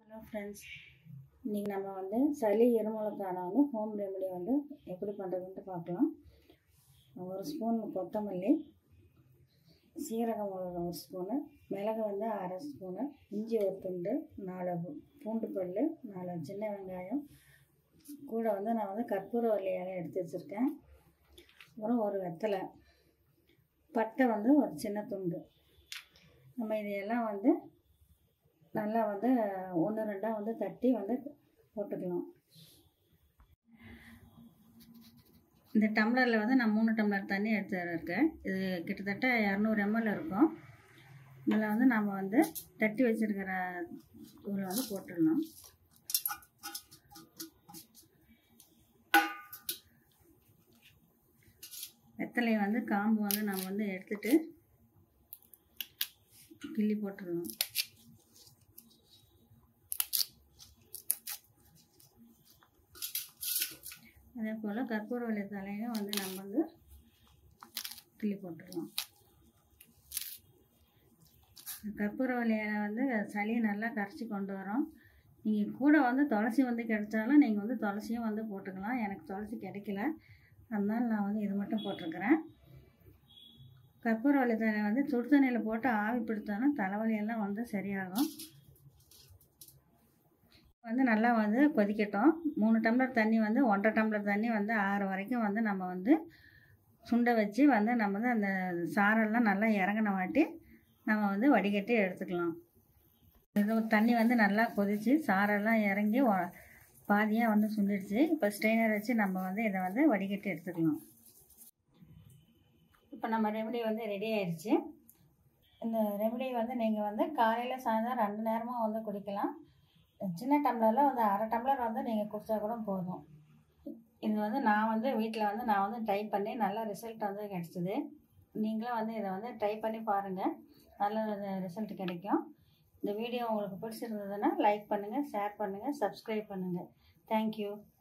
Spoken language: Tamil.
ஹலோ ஃப்ரெண்ட்ஸ் இன்றைக்கி நம்ம வந்து சளி இருமலுக்கான வந்து ஹோம் ரெமெடி வந்து எப்படி பண்ணுறதுன்ட்டு பார்க்கலாம் ஒரு ஸ்பூன் கொத்தமல்லி சீரகம் ஒரு ஒரு ஸ்பூனு மிளகு வந்து அரை ஸ்பூனு இஞ்சி ஒரு துண்டு நாலு பூ- பூண்டு பல் நாலு சின்ன வெங்காயம் கூட வந்து நான் வந்து கற்பூரவல்லி இலை எடுத்து வச்சுருக்கேன் அப்புறம் ஒரு வெத்தலை பட்டை வந்து ஒரு சின்ன துண்டு நம்ம இதையெல்லாம் வந்து நல்லா வந்து ஒன்று ரெண்டாக வந்து தட்டி வந்து போட்டுக்கலாம் இந்த டம்ளரில் வந்து நான் மூணு டம்ளர் தண்ணி எடுத்து இருக்கேன் இது கிட்டத்தட்ட இரநூறு எம்எல் இருக்கும் இதில் வந்து நம்ம வந்து தட்டி வச்சுருக்கிற தூளை வந்து போட்டுடலாம் வெத்தலையை வந்து காம்பு வந்து நம்ம வந்து எடுத்துட்டு கிள்ளி போட்டுடலாம் அதே போல் கற்பூரவள்ளி தலையும் வந்து நம்ம வந்து கிள்ளி போட்டுடலாம் கற்பூரவள்ளி இலை வந்து சளியை நல்லா கரைச்சி கொண்டு வரும் நீங்கள் கூட வந்து துளசி வந்து கிடைச்சாலும் நீங்கள் வந்து துளசியும் வந்து போட்டுக்கலாம் எனக்கு துளசி கிடைக்கல அதனால நான் வந்து இது மட்டும் போட்டிருக்கிறேன் கற்பூரவள்ளி தலை வந்து சுடு தண்ணியில் போட்டு ஆவி பிடித்தோன்னா தலைவலியெல்லாம் வந்து சரியாகும் வந்து நல்லா வந்து கொதிக்கட்டும் மூணு டம்ளர் தண்ணி வந்து ஒன்றரை டம்ளர் தண்ணி வந்து ஆறு வரைக்கும் வந்து நம்ம வந்து சுண்டை வச்சு வந்து நம்ம வந்து அந்த சாரெல்லாம் நல்லா இறங்கின வாட்டி நம்ம வந்து வடிகட்டி எடுத்துக்கலாம் இது தண்ணி வந்து நல்லா கொதித்து சாரெல்லாம் இறங்கி ஒ- பாதியாக வந்து சுண்டிடுச்சு இப்போ ஸ்ட்ரெயினர் வச்சு நம்ம வந்து இதை வந்து வடிகட்டி எடுத்துக்கலாம் இப்போ நம்ம ரெமடி வந்து ரெடி ஆயிடுச்சு இந்த ரெமடி வந்து நீங்கள் வந்து காலையில் சாயந்தரம் ரெண்டு நேரமும் வந்து குடிக்கலாம் சின்ன டம்ளரில் வந்து அரை டம்ளர் வந்து நீங்கள் குடித்தா கூட போதும் இது வந்து நான் வந்து வீட்டில் வந்து நான் வந்து ட்ரை பண்ணி நல்ல ரிசல்ட் வந்து கிடச்சிது நீங்களும் வந்து இதை வந்து ட்ரை பண்ணி பாருங்கள் நல்ல ரிசல்ட் கிடைக்கும் இந்த வீடியோ உங்களுக்கு பிடிச்சிருந்ததுன்னா லைக் பண்ணுங்கள் ஷேர் பண்ணுங்கள் சப்ஸ்கிரைப் பண்ணுங்கள் தேங்க்யூ